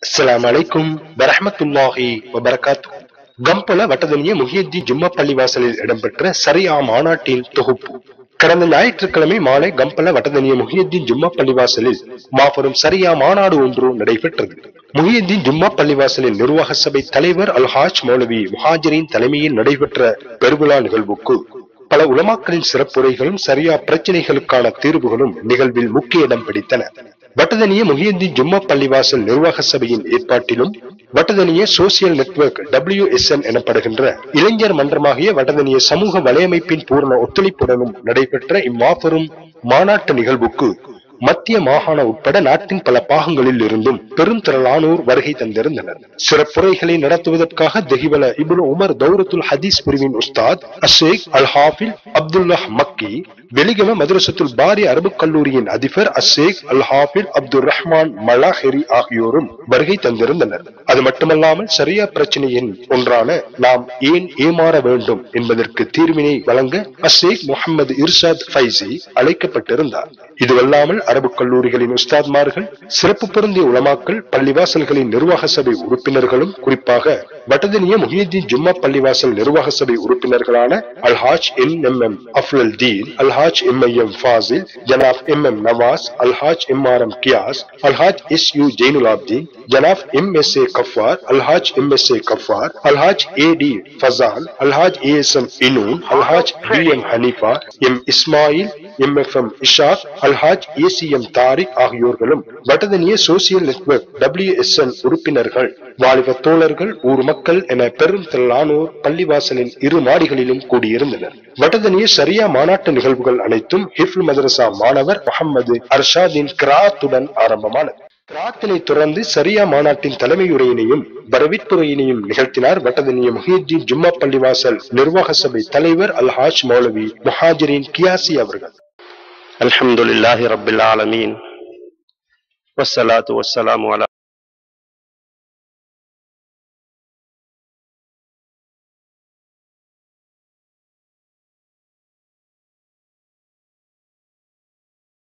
அஸ்ஸலாமு அலைக்கும் வரஹ்மத்துல்லாஹி வபரகாத்து கம்பல வட்டதனிய முஹியத்தீன் ஜும்மா பள்ளிவாசலில் இடம்பெற்ற சரியா மாநாட்டின் தொகுப்பு கடந்த ஞாயிற்றுக்கிழமை மாலை கம்பல வட்டதனிய முஹியத்தீன் ஜும்மா பள்ளிவாசலில் மாபெரும் சரியா மாநாடு ஒன்று நடைபெற்றது முஹியத்தீன் ஜும்மா பள்ளிவாசலின் நிர்வாக சபை தலைவர் அல்ஹாஜ் மௌலவி முஹாஜரின் தலைமையில் நடைபெற்ற பெருவிழா நிகழ்வுக்கு பல உலமாக்களின் சிறப்புரைகளும் சரியா பிரச்சனைகளுக்கான தீர்வுகளும் நிகழ்வில் முக்கிய இடம் பிடித்தன வட்டதனிய முஹியத்தீன் ஜும்மா பள்ளிவாசல் நிர்வாக சபையின் ஏற்பாட்டிலும் வட்டதனிய social network W S N எனப்படுகின்ற இளைஞர் மன்றமாகிய வட்டதனிய சமூக வலையமைப்பின் பூர்ண ஒத்துழைப்புடனும் நடைபெற்ற இம்மாபெரும் மாநாட்டு நிகழ்வுக்கு மத்திய மாகாண உட்பட நாட்டின் பல பாகங்களில் இருந்தும் பெரும் திரளானோர் வருகை தந்திருந்தனர் சிறப்புரைகளை நடத்துவதற்காக தெஹிவல இப்னு உமர் தௌரத்துல் ஹதீஸ் பிரிவின் உஸ்தாத் அஷேக் அல் ஹாஃபில் அப்துல்லாஹ் மக்கி வெலிகம மதுரசத்துல் பாரி அரபு கல்லூரியின் அதிபர் அஷேக் அல் ஹாஃபில் அப்துல் ரஹ்மான் மலாஹெரி ஆகியோரும் வருகை தந்திருந்தனர் அது மட்டுமல்லாமல் சரியா பிரச்சனையின் ஒன்றான நாம் ஏன் ஏமாற வேண்டும் என்பதற்கு தீர்வினை வழங்க அஷேக் முகமது இர்ஷாத் ஃபைசி அழைக்கப்பட்டிருந்தார் இதுவல்லாமல் அரபு கல்லூரிகளின் உஸ்தாத்மார்கள் சிறப்பு பொருந்திய உலமாக்கள் பள்ளிவாசல்களின் நிர்வாக சபை உறுப்பினர்களும் குறிப்பாக வட்டதனிய முஹியத்தீன் ஜும்மா பள்ளிவாசல் நிர்வாக சபை உறுப்பினர்களான Alhaj N M M Aflal Deen Alhaj M I M Fasil Janab M M Nawaz Alhaj M R M Giyas Alhaj S U Zainul Abdeen Janab M S A Gaffar Alhaj M S A Gaffar Alhaj A T Fasan Alhaj A S M Inoon Alhaj P M Haneefa M Ismail M F M Ishak Alhaj A C M Tariq ஆகியோர்களும் வட்டதனிய social network W S N உறுப்பினர்கள் வாலிப தோழர்கள் ஊர் மக்கள் என பெரும் திரளானோர் பள்ளிவாசலின் இரு மாடிகளிலும் கூடியிருந்தனர் வட்டதனிய சரியா மாநாட்டு நிகழ்வுகள் அனைத்தும் ஹிஃபுல் மதரசா மாணவர் முகமது அர்ஷாதின் கிராத்துடன் ஆரம்பமானது கிராத்தினை தொடர்ந்து சரியா மாநாட்டின் தலைமையுரையினையும் வரவேற்புரையினையும் நிகழ்த்தினார் வட்டதனிய முஹியுத்தீன் ஜும்மா பள்ளிவாசல் நிர்வாக சபை தலைவர் அல்ஹாஜ் மௌலவி முஹாஜிரின் கியாசி அவர்கள் الحمد لله رب العالمين والصلاة والسلام على